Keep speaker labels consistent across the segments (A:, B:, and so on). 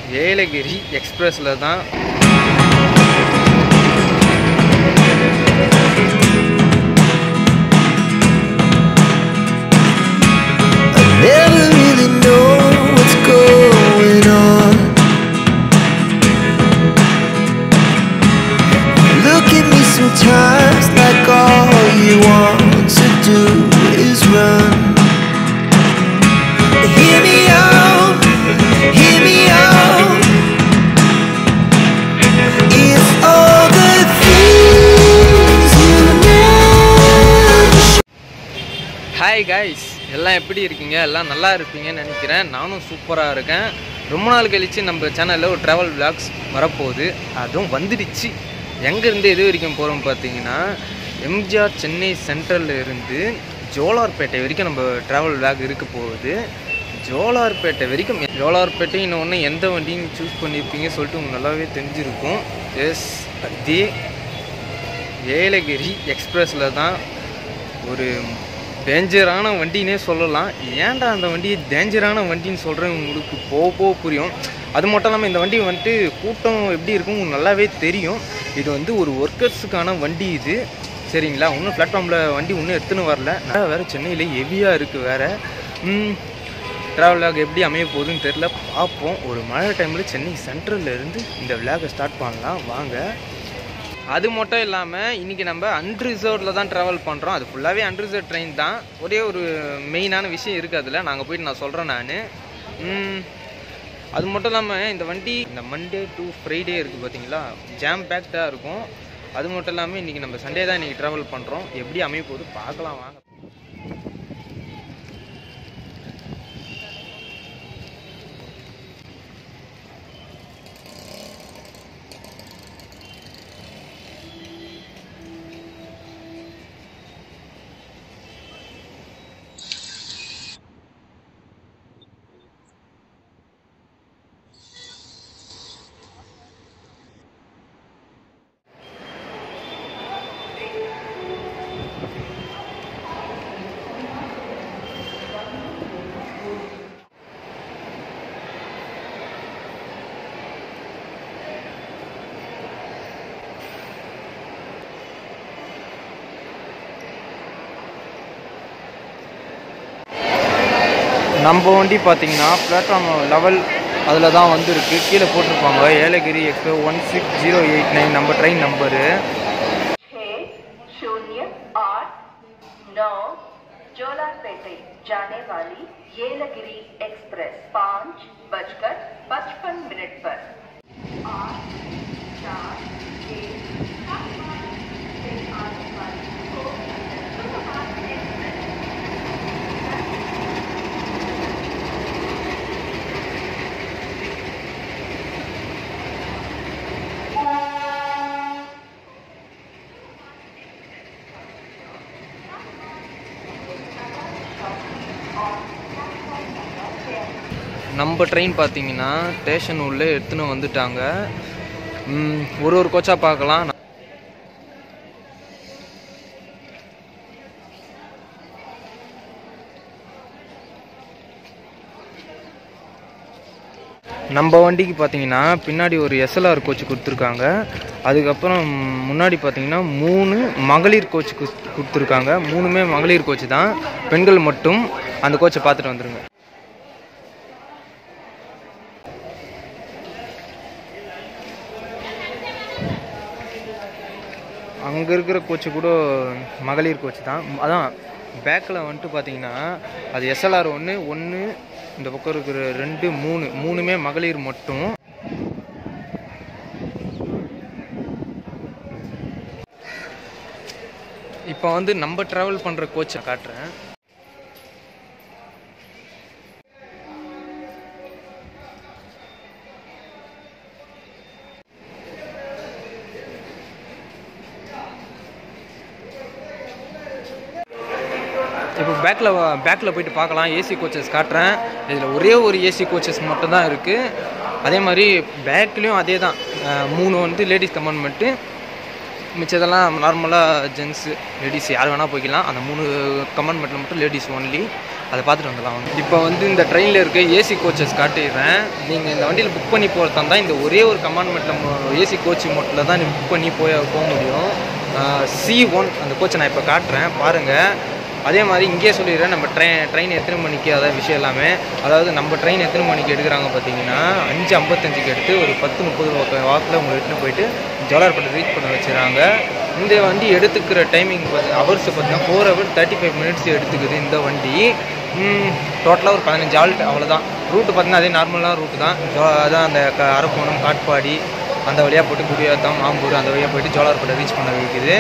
A: ஏலகிரி எக்ஸ்பிரஸில் தான்
B: Never really know what's going on. Look at me sometimes like all you want to do is run. Hear me out, hear me out. It's all the things you never
A: hi guys எல்லாம் எப்படி இருக்கீங்க எல்லாம் நல்லா இருப்பீங்கன்னு நினைக்கிறேன் நானும் சூப்பராக இருக்கேன் ரொம்ப நாள் கழித்து நம்ம சேனலில் ஒரு ட்ராவல் vlogs வரப்போகுது அதுவும் வந்துடுச்சு எங்கேருந்து எது வரைக்கும் போகிறோம் பார்த்தீங்கன்னா எம்ஜிஆர் சென்னை சென்ட்ரல்ல இருந்து ஜோலார்பேட்டை வரைக்கும் நம்ம ட்ராவல் vlog இருக்க போகுது ஜோலார்பேட்டை வரைக்கும் ஜோலார்பேட்டை இன்னொன்று எந்த வண்டியும் சூஸ் பண்ணியிருப்பீங்க சொல்லிட்டு உங்களுக்கு நல்லாவே தெரிஞ்சிருக்கும் எஸ் அதே ஏலகிரி எக்ஸ்பிரஸில் தான் ஒரு டேஞ்சரான வண்டினே சொல்லலாம் ஏன்டா அந்த வண்டியை டேஞ்சரான வண்டின்னு சொல்கிறேன் உங்களுக்கு போக போக புரியும் அது மட்டும் இல்லாமல் இந்த வண்டி வந்துட்டு கூட்டம் எப்படி இருக்கும் உங்களுக்கு நல்லாவே தெரியும் இது வந்து ஒரு ஒர்க்கர்ஸுக்கான வண்டி இது சரிங்களா இன்னும் பிளாட்ஃபார்மில் வண்டி இன்னும் எடுத்துன்னு வரல நான் வேறு சென்னையில் ஹெவியாக இருக்குது வேறு ட்ராவல் எப்படி அமைய போகுதுன்னு தெரில பார்ப்போம் ஒரு மழை டைமில் சென்னை சென்ட்ரல்ல இருந்து இந்த விளாகை ஸ்டார்ட் பண்ணலாம் வாங்க அது மட்டும் இல்லாமல் இன்றைக்கி நம்ம அன்ரிசர்வ்டில் தான் ட்ராவல் பண்ணுறோம் அது ஃபுல்லாகவே அன்ரிசர்வ் ட்ரெயின் தான் ஒரே ஒரு மெயினான விஷயம் இருக்குது அதில் நாங்கள் போயிட்டு நான் சொல்கிறேன் நான் அது மட்டும் இல்லாமல் இந்த வண்டி இந்த மண்டே டு ஃப்ரைடே இருக்குது பார்த்தீங்களா ஜாம் பேக்டாக இருக்கும் அது மட்டும் இல்லாமல் இன்றைக்கி நம்ம சண்டே தான் இன்றைக்கி ட்ராவல் பண்ணுறோம் எப்படி அமைய போகுது பார்க்கலாம் வாங்க நம்ம வண்டி பார்த்தீங்கன்னா பிளாட்ஃபார்ம் லெவல் அதில் தான் வந்திருக்கு கீழே போட்டிருப்பாங்க Yelagiri express one six zero eight nine நம்ம ட்ரெயின் நம்பரு
C: छः शून्य आठ नौ जोलारपेटे जाने वाली येलगिरी एक्सप्रेस पाँच बजकर पचपन मिनट पर आठ चार छः सात पाँच से आने वाली को सुपरफास्ट एक्सप्रेस
A: நம்ம ட்ரெயின் பார்த்தீங்கன்னா ஸ்டேஷன் உள்ளே எடுத்துன்னு வந்துட்டாங்க ம், ஒரு ஒரு கோச்சா பார்க்கலாம் நம்ம வண்டிக்கு பார்த்தீங்கன்னா பின்னாடி ஒரு எஸ்எல்ஆர் கோச் கொடுத்துருக்காங்க அதுக்கப்புறம் முன்னாடி பார்த்தீங்கன்னா மூணு மகளிர் கோச் கொடுத்துருக்காங்க மூணுமே மகளிர் கோச் தான் பெண்கள் மட்டும் அந்த கோச்சை பார்த்துட்டு வந்துருங்க அங்கே இருக்கிற கோச்சு கூட மகளிர் கோச் தான் அதான் பேக்கில் வந்துட்டு பார்த்தீங்கன்னா அது எஸ்எல்ஆர் ஒன்று ஒன்று இந்த பக்கம் இருக்கிற ரெண்டு மூணு மூணுமே மகளிர் மட்டும் இப்போ வந்து நம்ம ட்ராவல் பண்ணுற கோச்சை காட்டுறேன் இப்போ பேக்கில் பேக்கில் போயிட்டு பார்க்கலாம் ஏசி கோச்சஸ் காட்டுறேன் இதில் ஒரே ஒரு ஏசி கோச்சஸ் மட்டும் தான் இருக்குது அதே மாதிரி பேக்லேயும் அதே தான் அஹ் மூணு வந்து லேடிஸ் கம்பார்ட்மெண்ட்டு மிச்சதெல்லாம் நார்மலாக ஜென்ஸு லேடிஸ் யார் வேணால் போய்க்கலாம் அந்த மூணு கம்பார்ட்மெண்ட்டில் மட்டும் லேடிஸ் ஒன்லி அதை பார்த்துட்டு வந்துடலாம் இப்போ வந்து இந்த ட்ரெயினில் இருக்க ஏசி கோச்சஸ் காட்டிடுறேன் நீங்கள் இந்த வண்டியில் புக் பண்ணி போகிறதா இருந்தால் இந்த ஒரே ஒரு கம்பார்ட்மெண்ட்டில் ஏசி கோச் மோட்டில் தான் நீங்கள் புக் பண்ணி போய் போக முடியும் சி ஒன் அந்த கோச்சை நான் இப்போ காட்டுறேன் பாருங்கள் அதே மாதிரி இங்கேயே சொல்லிடுறேன் நம்ம ட்ரெயின் ட்ரெயின் எத்தனை மணிக்கு அதாவது விஷயம் எல்லாமே அதாவது நம்ம ட்ரெயின் எத்தனை மணிக்கு எடுக்கிறாங்க பார்த்தீங்கன்னா அஞ்சு ஐம்பத்தஞ்சுக்கு எடுத்து ஒரு பத்து முப்பது வாக்கில் உங்களை எடுத்துன்னு போயிட்டு ஜோலார்பேட்டை ரீச் பண்ண வச்சுறாங்க இந்த வண்டி எடுத்துக்கிற டைமிங் பார்த்தி ஹவர்ஸ் பார்த்தீங்கன்னா four hour thirty five minutes எடுத்துக்குது இந்த வண்டி டோட்டலாக ஒரு பதினஞ்சு ஆல்ட் அவ்வளோதான் ரூட்டு பார்த்தீங்கன்னா அதே நார்மலான ரூட்டு தான் ஜோ- அதான் அந்த க அரக்கோணம் காட்பாடி அந்த வழியாக போட்டு குடியாத்தம் ஆம்பூர் அந்த வழியாக போயிட்டு ஜோலார்பேட்டை ரீச் பண்ண வைக்குது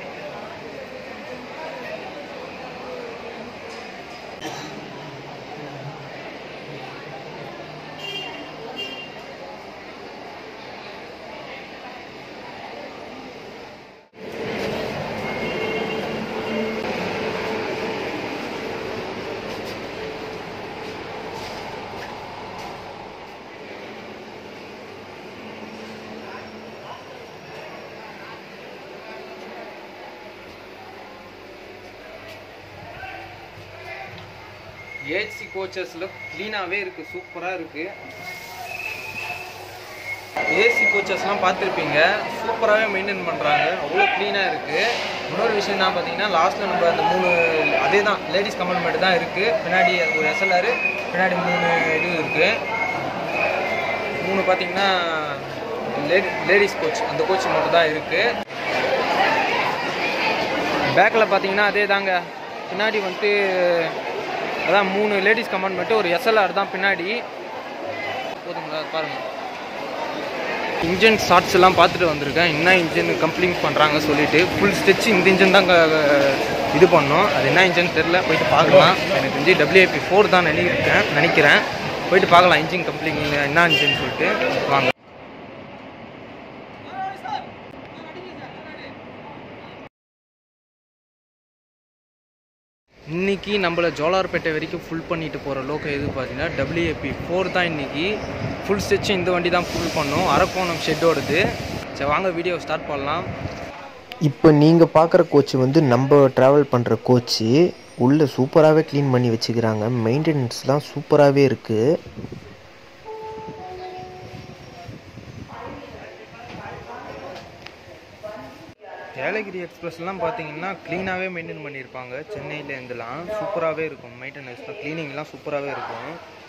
A: ஏசி கோச்சஸில் க்ளீனாகவே இருக்குது சூப்பராக இருக்குது ஏசி கோச்சஸ்லாம் பார்த்துருப்பீங்க சூப்பராகவே மெயின்டைன் பண்ணுறாங்க அவ்வளோ க்ளீனாக இருக்குது இன்னொரு விஷயம் என்ன பார்த்தீங்கன்னா லாஸ்ட்டில் நம்ம அந்த மூணு அதே தான் லேடிஸ் கம்பார்ட்மெண்ட் தான் இருக்குது பின்னாடி ஒரு எஸ்எல்ஆர் பின்னாடி மூணு இது இருக்குது மூணு பார்த்தீங்கன்னா லேடி லேடிஸ் கோச் அந்த கோச் மட்டும் தான் இருக்குது பேக்கில் பார்த்தீங்கன்னா அதே தாங்க பின்னாடி வந்துட்டு அதான் மூணு லேடிஸ் கம்பார்ட்மெண்ட்டு ஒரு எஸ்எல்ஆர் தான் பின்னாடி போதுங்களா பாருங்க இன்ஜின் ஷார்ட்ஸ் எல்லாம் பார்த்துட்டு வந்திருக்கேன் என்ன இன்ஜின் கம்ப்ளீட் பண்ணுறாங்க சொல்லிட்டு ஃபுல் ஸ்டிச் இந்த இன்ஜின் தான் க- இது பண்ணோம் அது என்ன இன்ஜின் தெரில போயிட்டு பார்க்கலாம் எனக்கு தெரிஞ்சு டபிள்யூஏபி ஃபோர் தான் நினைக்கிறேன் நினைக்கிறேன் போயிட்டு பார்க்கலாம் இன்ஜின் கம்ப்ளீட் என்ன இன்ஜின் சொல்லிட்டு வாங்க இன்னைக்கு நம்மள ஜோலார்பேட்டை வரைக்கும் ஃபுல் பண்ணிட்டு போகிற லோக்கல் எது பார்த்தீங்கன்னா டபிள்யூஏபி ஃபோர் தான் இன்னைக்கு ஃபுல் ஸ்டிச் இந்த வண்டி தான் ஃபுல் பண்ணோம் அரக்கோணம் ஷெட்டோடது சரி வாங்க வீடியோ ஸ்டார்ட் பண்ணலாம்
D: இப்போ நீங்கள் பார்க்குற கோச் வந்து நம்ம ட்ராவல் பண்ணுற கோச்சு உள்ளே சூப்பராகவே க்ளீன் பண்ணி வச்சுக்கிறாங்க மெயின்டெனன்ஸ்லாம் சூப்பராகவே இருக்குது
A: ஏலகிரி எக்ஸ்பிரஸ்லாம் பார்த்தீங்கன்னா க்ளீனாகவே மெயின்டைன் பண்ணியிருப்பாங்க சென்னையிலேருந்துலாம் சூப்பராகவே இருக்கும் மெயின்டெனன்ஸ்லாம் க்ளீனிங்லாம் சூப்பராகவே இருக்கும்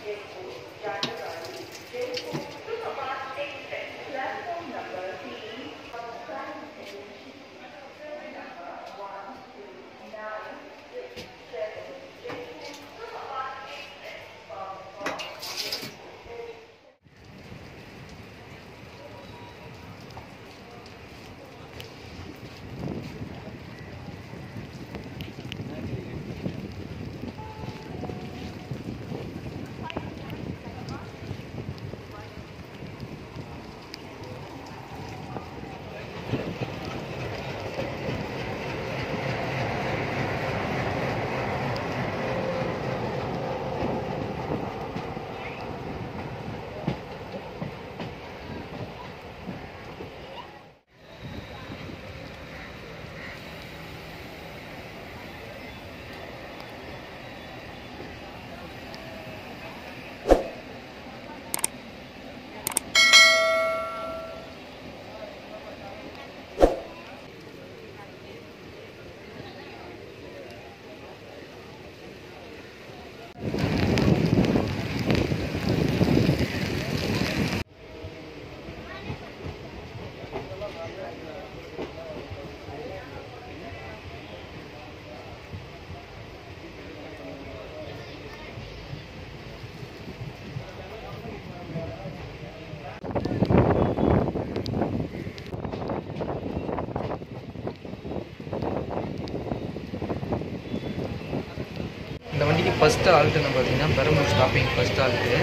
A: இந்த வண்டிக்கு ஃபஸ்ட்டு ஆல்ட்டுன்னு பார்த்தீங்கன்னா Perambur stopping first halt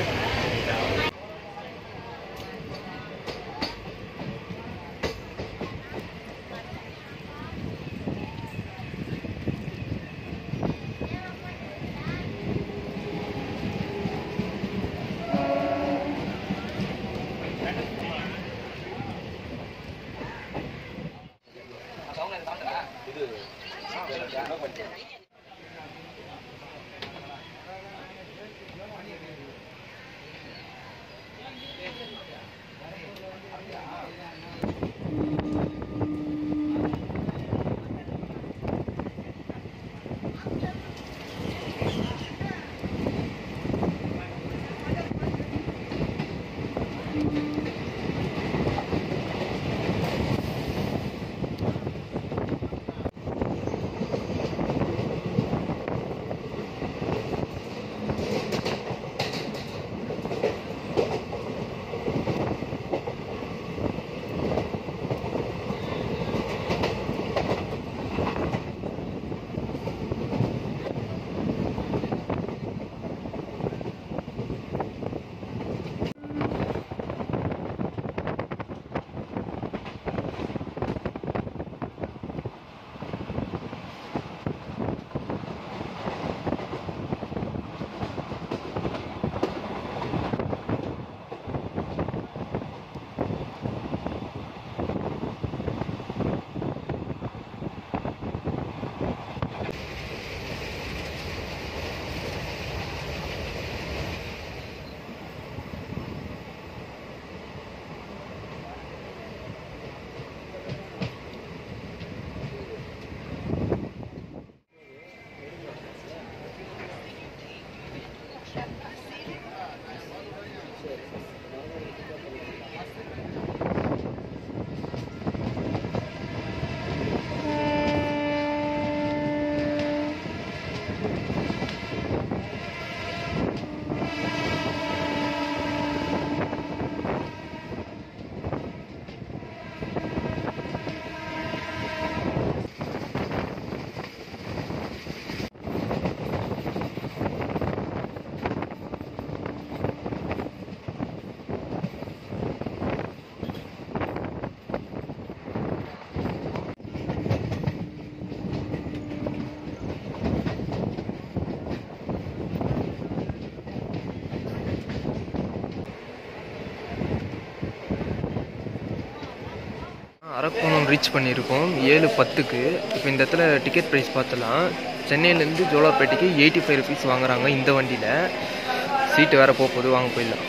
A: Arakkonam reach பண்ணியிருக்கோம் ஏழு பத்துக்கு இப்போ இந்த இடத்துல டிக்கெட் ப்ரைஸ் பார்த்தலாம் சென்னையிலேருந்து ஜோலார்பேட்டைக்கு எயிட்டி ஃபைவ் ருபீஸ் வாங்குறாங்க இந்த வண்டியில் சீட்டு வேறு போக போகுது வாங்க போயிடலாம்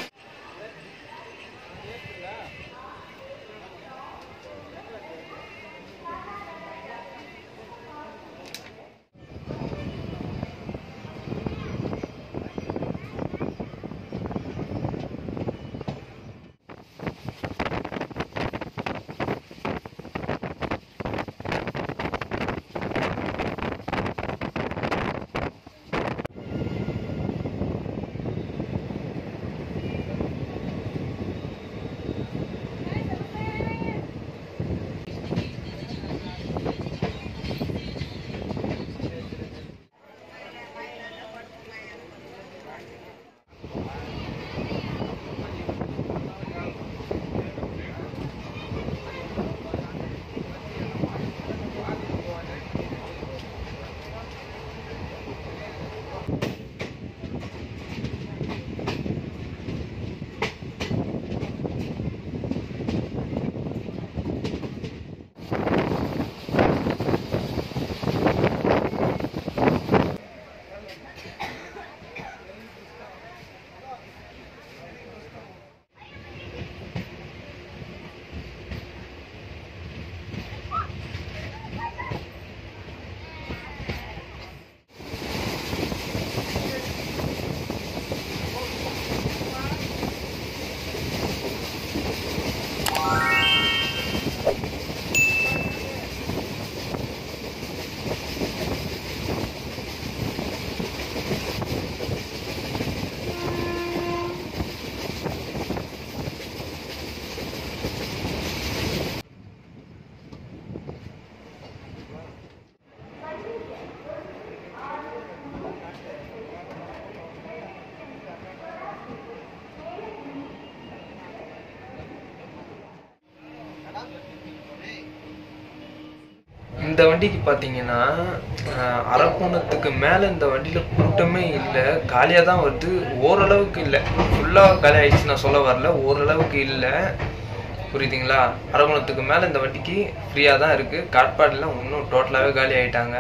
A: இந்த வண்டிக்கு பார்த்தீங்கன்னா அஹ், அரக்கோணத்துக்கு மேலே இந்த வண்டியில் கூட்டமே இல்லை காலியாக தான் வருது ஓரளவுக்கு இல்லை ஃபுல்லாக காலி ஆயிடுச்சு நான் சொல்ல வரல ஓரளவுக்கு இல்லை புரியுதுங்களா அரக்கோணத்துக்கு மேலே இந்த வண்டிக்கு ஃப்ரீயாக தான் இருக்குது காட்பாடிலாம் இன்னும் டோட்டலாகவே காலி ஆயிட்டாங்க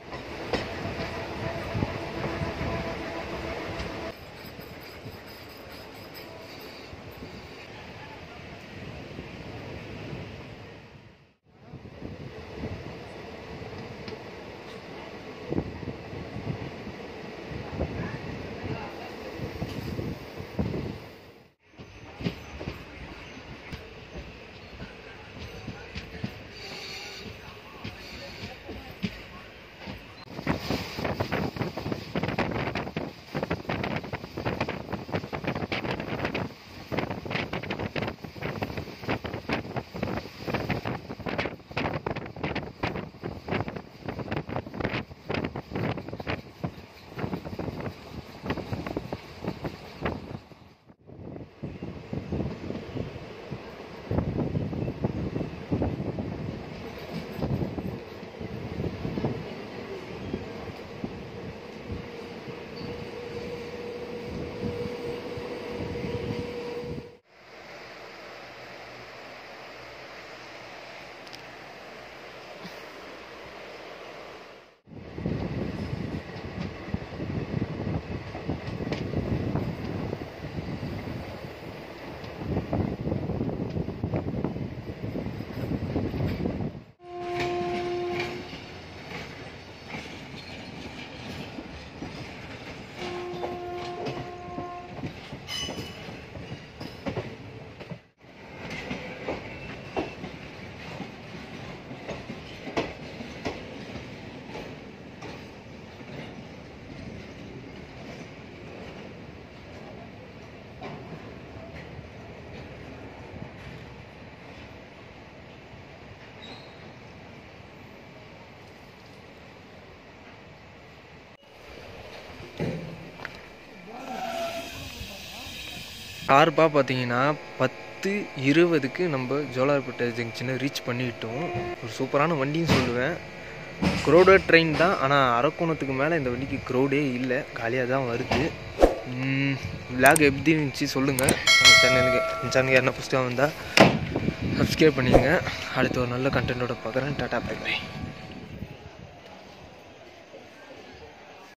A: ஷார்ப்பாக பார்த்தீங்கன்னா பத்து இருபதுக்கு நம்ம ஜோலார்பேட்டை ஜங்ஷனை ரீச் பண்ணிட்டோம் ஒரு சூப்பரான வண்டின்னு சொல்லுவேன் க்ரௌடட் ட்ரெயின் தான் ஆனால் அரக்கோணத்துக்கு மேலே இந்த வண்டிக்கு க்ரௌடே இல்லை காலியாக தான் வருது விளாக் எப்படி இருந்துச்சு சொல்லுங்கள் சேனலுக்கு சேனலுக்கு என்ன புஸ்தகம் வந்தால் சப்ஸ்கிரைப் பண்ணிடுங்க அடுத்து ஒரு நல்ல கண்டென்ட்டோட பார்க்குறேன் டாடா பை பை